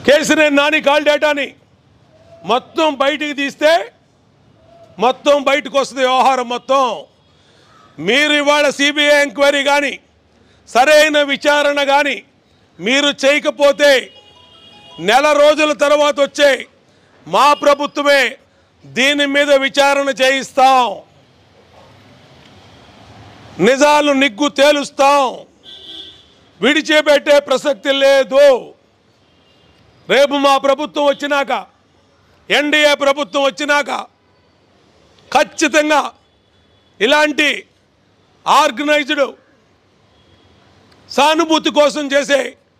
Kesineni Nani call డేటాని మొత్తం బయటికి తీస్తే మొత్తం బయటకు వస్తుంది వ్యవహారం మొత్తం మీరు ఇవాళ సిబిఐ ఎంక్వైరీ కానీ సరైన విచారణ కానీ మీరు చేయకపోతే నెల రోజుల తర్వాత వచ్చే మా ప్రభుత్వమే దీని మీద విచారణ చేయిస్తాం నిజాలు నిగ్గు తేలుస్తాం విడిచిపెట్టే ప్రసక్తి లేదు రేపు మా ప్రభుత్వం వచ్చినాక ఎన్డీఏ ప్రభుత్వం వచ్చినాక ఖచ్చితంగా ఇలాంటి ఆర్గనైజ్డ్ సానుభూతి కోసం చేసే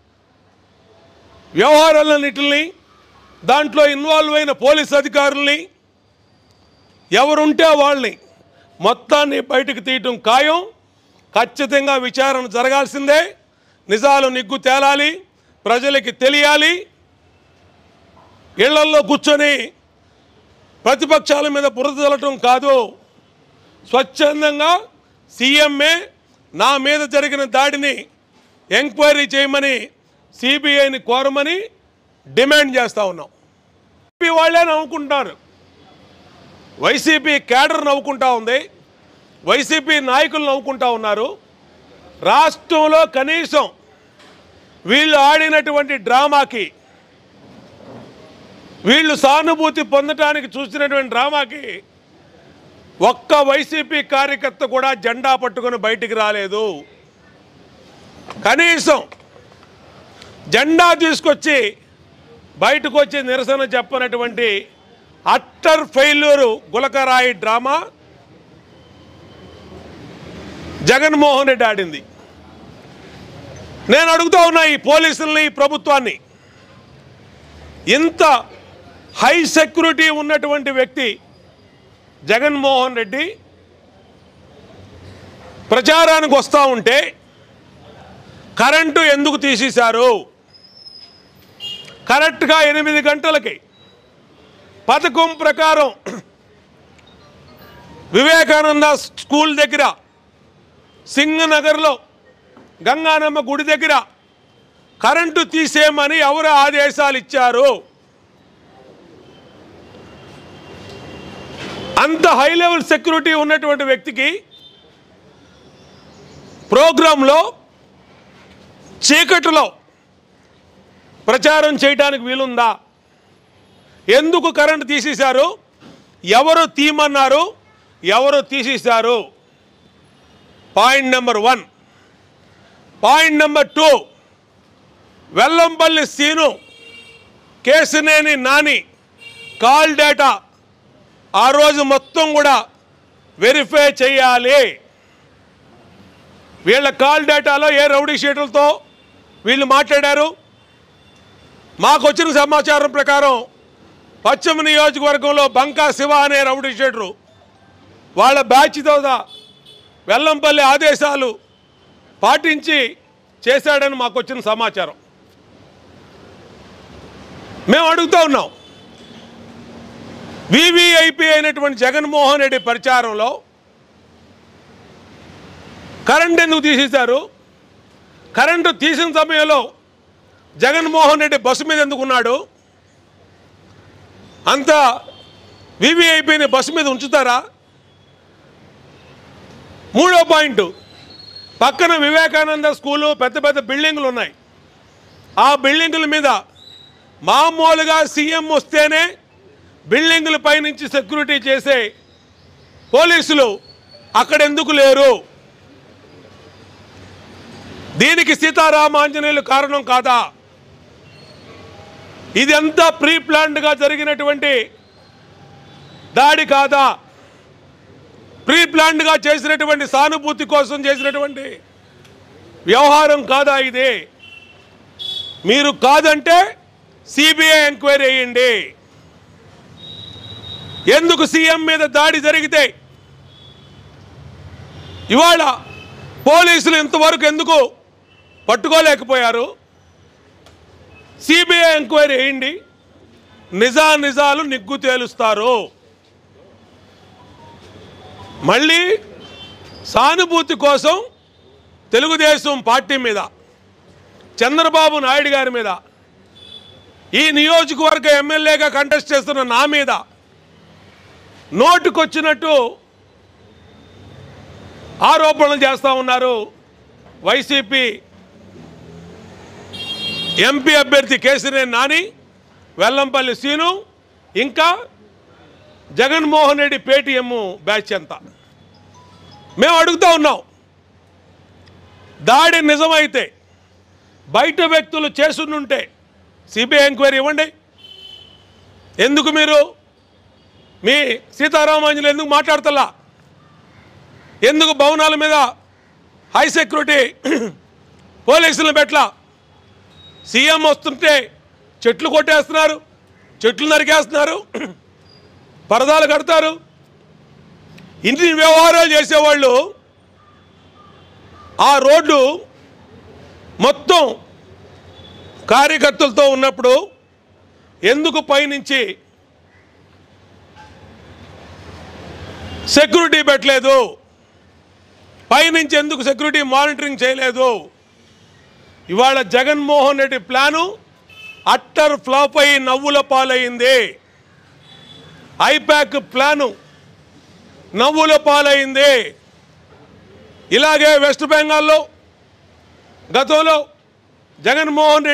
వ్యవహారాలన్నిటిని దాంట్లో ఇన్వాల్వ్ అయిన పోలీస్ అధికారుల్ని ఎవరుంటే వాళ్ళని మొత్తాన్ని బయటకు తీయటం ఖాయం ఖచ్చితంగా విచారణ జరగాల్సిందే నిజాలు నిగ్గు తేలాలి ప్రజలకి తెలియాలి ఇళ్లల్లో కూర్చొని ప్రతిపక్షాల మీద బురద చల్లటం కాదు స్వచ్ఛందంగా సీఎంఏ నా మీద జరిగిన దాడిని ఎంక్వైరీ చేయమని సిబిఐని కోరమని డిమాండ్ చేస్తూ ఉన్నాం వైసీపీ వాళ్ళే నవ్వుకుంటున్నారు వైసీపీ కేడర్ నవ్వుకుంటా ఉంది వైసీపీ నాయకులు నవ్వుకుంటా ఉన్నారు రాష్ట్రంలో కనీసం వీళ్ళు ఆడినటువంటి డ్రామాకి వీళ్ళు సానుభూతి పొందటానికి చూసినటువంటి డ్రామాకి ఒక్క వైసీపీ కార్యకర్త కూడా జెండా పట్టుకొని బయటికి రాలేదు కనీసం జెండా తీసుకొచ్చి బయటకు వచ్చి నిరసన చెప్పనటువంటి అట్టర్ ఫెయిల్యూరు గులకరాయి డ్రామా జగన్మోహన్ రెడ్డి ఆడింది నేను అడుగుతా ఉన్నా ఈ పోలీసుల్ని ఈ ప్రభుత్వాన్ని ఇంత హై సెక్యూరిటీ ఉన్నటువంటి వ్యక్తి జగన్మోహన్ రెడ్డి ప్రచారానికి వస్తూ ఉంటే కరెంటు ఎందుకు తీసేశారు కరెక్ట్గా ఎనిమిది గంటలకి పథకం ప్రకారం వివేకానంద స్కూల్ దగ్గర సింగనగర్లో గంగానమ్మ గుడి దగ్గర కరెంటు తీసేయమని ఎవరు ఆదేశాలు ఇచ్చారు అంత హై లెవెల్ సెక్యూరిటీ ఉన్నటువంటి వ్యక్తికి ప్రోగ్రాంలో చీకటిలో ప్రచారం చేయడానికి వీలుందా ఎందుకు కరెంటు తీసేశారు ఎవరు తీయమన్నారు ఎవరు తీసేశారు point number one point number two Vellampalli Seenu Kesineni Nani call data ఆ రోజు మొత్తం కూడా వెరిఫై చేయాలి వీళ్ళ కాల్ డేటాలో ఏ రౌడీ షీట్లతో వీళ్ళు మాట్లాడారు మాకు వచ్చిన సమాచారం ప్రకారం పశ్చిమ నియోజకవర్గంలో బంకా శివ అనే రౌడీ షీటరు వాళ్ళ బ్యాచ్తో వెల్లంపల్లి ఆదేశాలు పాటించి చేశాడని మాకు వచ్చిన సమాచారం మేము అడుగుతూ ఉన్నాం వివిఐపి అయినటువంటి జగన్మోహన్ రెడ్డి ప్రచారంలో కరెంట్ ఎందుకు తీసేశారు కరెంటు తీసిన సమయంలో జగన్మోహన్ రెడ్డి బస్సు మీద ఎందుకున్నాడు అంత వివిఐపిని బస్సు మీద ఉంచుతారా మూడో పాయింట్ పక్కన వివేకానంద స్కూలు పెద్ద పెద్ద బిల్డింగులు ఉన్నాయి ఆ బిల్డింగుల మీద మామూలుగా సీఎం వస్తేనే బిల్డింగుల పైనుంచి సెక్యూరిటీ చేసే పోలీసులు అక్కడ ఎందుకు లేరు దీనికి సీతారామాంజనేయులు కారణం కాదా ఇది అంతా ప్రీ ప్లాన్డ్గా జరిగినటువంటి దాడి కాదా ప్రీ ప్లాన్డ్గా చేసినటువంటి సానుభూతి కోసం చేసినటువంటి వ్యవహారం కాదా ఇది మీరు కాదంటే సిబిఐ ఎంక్వైరీ వేయండి ఎందుకు సీఎం మీద దాడి జరిగితే ఇవాళ పోలీసులు ఇంతవరకు ఎందుకు పట్టుకోలేకపోయారు సిబిఐ ఎంక్వైరీ వేయండి నిజా నిజాలు నిగ్గు తేలుస్తారు మళ్ళీ సానుభూతి కోసం తెలుగుదేశం పార్టీ మీద చంద్రబాబు నాయుడు గారి మీద ఈ నియోజకవర్గ ఎమ్మెల్యేగా కంటెస్ట్ చేస్తున్న నా మీద నోటుకొచ్చినట్టు ఆరోపణలు చేస్తూ ఉన్నారు వైసీపీ ఎంపీ అభ్యర్థి కేసినేని నాని వెల్లంపల్లి సీను ఇంకా జగన్మోహన్ రెడ్డి పేటీఎం బ్యాచ్ అంతా మేము అడుగుతా ఉన్నాం దాడి నిజమైతే బయట వ్యక్తులు చేసుంటే సిబిఐ ఎంక్వైరీ ఇవ్వండి ఎందుకు మీరు మీ సీతారామాంజలి ఎందుకు మాట్లాడతలా ఎందుకు భవనాల మీద హై సెక్యూరిటీ పోలీసులను పెట్లా సీఎం వస్తుంటే చెట్లు కొట్టేస్తున్నారు చెట్లు నరికేస్తున్నారు పరదాలు కడతారు ఇన్ని వ్యవహారాలు చేసేవాళ్ళు ఆ రోడ్డు మొత్తం కార్యకర్తలతో ఉన్నప్పుడు ఎందుకు పైనుంచి సెక్యూరిటీ పెట్టలేదు పైనుంచి ఎందుకు సెక్యూరిటీ మానిటరింగ్ చేయలేదు ఇవాళ Jaganmohan Reddy plan utter flop అయి నవ్వుల పాలైంది ఐప్యాక్ ప్లాను నవ్వుల పాలైంది ఇలాగే వెస్ట్ బెంగాల్లో గతంలో జగన్మోహన్ రెడ్డి